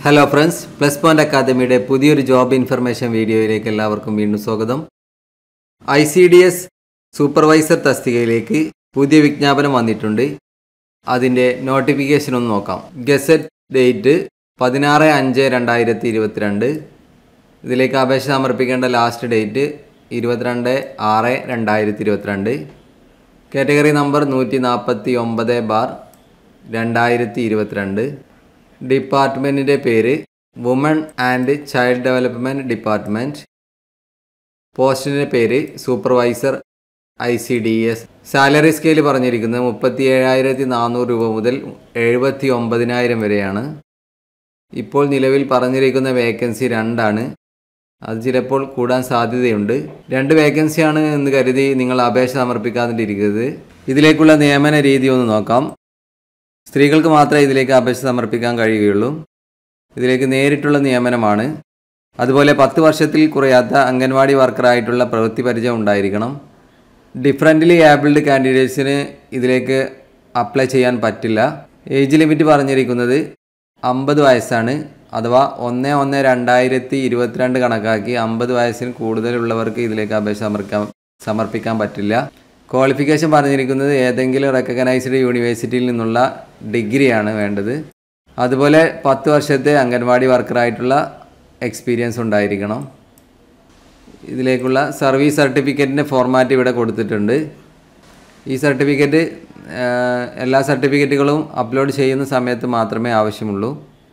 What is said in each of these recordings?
hello friends plus point അക്കാദമിയുടെ പുതിയൊരു job information വീഡിയോയിലേക്ക് എല്ലാവർക്കും വീണ്ടും സ്വാഗതം I C D S supervisor തസ്തികയിലേക്ക് പുതിയ വിജ്ഞാപനം വന്നിട്ടുണ്ട് അതിൻ്റെ നോട്ടിഫിക്കേഷൻ ഒന്ന് നോക്കാം ഗസറ്റ് ഡേറ്റ് പതിനാറ് അഞ്ച് രണ്ടായിരത്തി ഇരുപത്തിരണ്ട് ഇതിലേക്ക് അപേക്ഷ സമർപ്പിക്കേണ്ട ലാസ്റ്റ് ഡേറ്റ് ഇരുപത്തിരണ്ട് ആറ് രണ്ടായിരത്തി ഇരുപത്തിരണ്ട് കാറ്റഗറി നമ്പർ നൂറ്റി നാൽപ്പത്തി ഒമ്പത് ബാർ രണ്ടായിരത്തി ഇരുപത്തിരണ്ട് ഡിപ്പാർട്ട്മെൻറ്റിൻ്റെ പേര് woman and child development department പോസ്റ്റിൻ്റെ പേര് supervisor I C D S salary scale പറഞ്ഞിരിക്കുന്നത് മുപ്പത്തി ഏഴായിരത്തി നാനൂറ് രൂപ മുതൽ എഴുപത്തി ഒമ്പതിനായിരം വരെയാണ് ഇപ്പോൾ നിലവിൽ പറഞ്ഞിരിക്കുന്ന വേക്കൻസി രണ്ടാണ് അത് ചിലപ്പോൾ കൂടാൻ സാധ്യതയുണ്ട് രണ്ട് വേക്കൻസിയാണ് എന്ന് കരുതി നിങ്ങൾ അപേക്ഷ സമർപ്പിക്കാതിരിക്കരുത് ഇതിലേക്കുള്ള നിയമന രീതി ഒന്ന് നോക്കാം സ്ത്രീകൾക്ക് മാത്രമേ ഇതിലേക്ക് അപേക്ഷ സമർപ്പിക്കാൻ കഴിയുകയുള്ളൂ ഇതിലേക്ക് നേരിട്ടുള്ള നിയമനമാണ് അതുപോലെ പത്ത് വർഷത്തിൽ കുറയാത്ത അംഗൻവാടി വർക്കറായിട്ടുള്ള പ്രവൃത്തി പരിചയം ഉണ്ടായിരിക്കണം ഡിഫറൻ്റ്ലി ഏബിൾഡ് കാൻഡിഡേറ്റ്സിന് ഇതിലേക്ക് അപ്ലൈ ചെയ്യാൻ പറ്റില്ല ഏജ് ലിമിറ്റ് പറഞ്ഞിരിക്കുന്നത് അമ്പത് വയസ്സാണ് അഥവാ ഒന്ന് ഒന്ന് രണ്ടായിരത്തി ഇരുപത്തിരണ്ട് കണക്കാക്കി അമ്പത് വയസ്സിന് കൂടുതലുള്ളവർക്ക് ഇതിലേക്ക് അപേക്ഷ സമർപ്പിക്കാൻ സമർപ്പിക്കാൻ പറ്റില്ല ക്വാളിഫിക്കേഷൻ പറഞ്ഞിരിക്കുന്നത് ഏതെങ്കിലും റെക്കഗ്നൈസ്ഡ് യൂണിവേഴ്സിറ്റിയിൽ നിന്നുള്ള ഡിഗ്രിയാണ് വേണ്ടത് അതുപോലെ പത്ത് വർഷത്തെ അംഗൻവാടി വർക്കറായിട്ടുള്ള എക്സ്പീരിയൻസ് ഉണ്ടായിരിക്കണം ഇതിലേക്കുള്ള സർവീസ് സർട്ടിഫിക്കറ്റിൻ്റെ ഫോർമാറ്റ് ഇവിടെ കൊടുത്തിട്ടുണ്ട് ഈ സർട്ടിഫിക്കറ്റ് എല്ലാ സർട്ടിഫിക്കറ്റുകളും അപ്ലോഡ് ചെയ്യുന്ന സമയത്ത് മാത്രമേ ആവശ്യമുള്ളൂ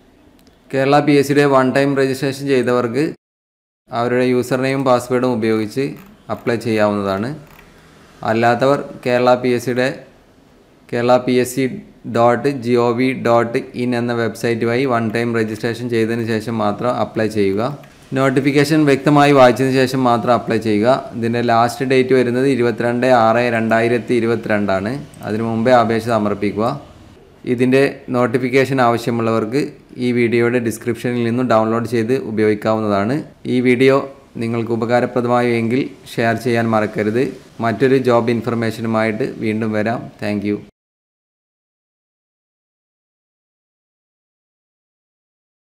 കേരള പി എസ് സിയുടെ വൺ ടൈം രജിസ്ട്രേഷൻ ചെയ്തവർക്ക് അവരുടെ യൂസർ നെയിം പാസ്വേഡും ഉപയോഗിച്ച് അപ്ലൈ ചെയ്യാവുന്നതാണ് അല്ലാത്തവർ കേരള പി എസ് സിയുടെ Kerala P S C dot G O V dot in എന്ന വെബ്സൈറ്റ് വഴി വൺ ടൈം രജിസ്ട്രേഷൻ ചെയ്തതിന് ശേഷം മാത്രം അപ്ലൈ ചെയ്യുക നോട്ടിഫിക്കേഷൻ വ്യക്തമായി വായിച്ചതിന് ശേഷം മാത്രം അപ്ലൈ ചെയ്യുക ഇതിൻ്റെ ലാസ്റ്റ് ഡേറ്റ് വരുന്നത് ഇരുപത്തിരണ്ട് ആറ് രണ്ടായിരത്തി ഇരുപത്തിരണ്ടാണ് അതിനു മുമ്പേ അപേക്ഷ സമർപ്പിക്കുക ഇതിൻ്റെ നോട്ടിഫിക്കേഷൻ ആവശ്യമുള്ളവർക്ക് ഈ വീഡിയോയുടെ ഡിസ്ക്രിപ്ഷനിൽ നിന്നും ഡൗൺലോഡ് ചെയ്ത് ഉപയോഗിക്കാവുന്നതാണ് ഈ വീഡിയോ നിങ്ങൾക്ക് ഉപകാരപ്രദമായോ എങ്കിൽ ഷെയർ ചെയ്യാൻ മറക്കരുത് മറ്റൊരു ജോബ് ഇൻഫർമേഷനുമായിട്ട് വീണ്ടും വരാം താങ്ക്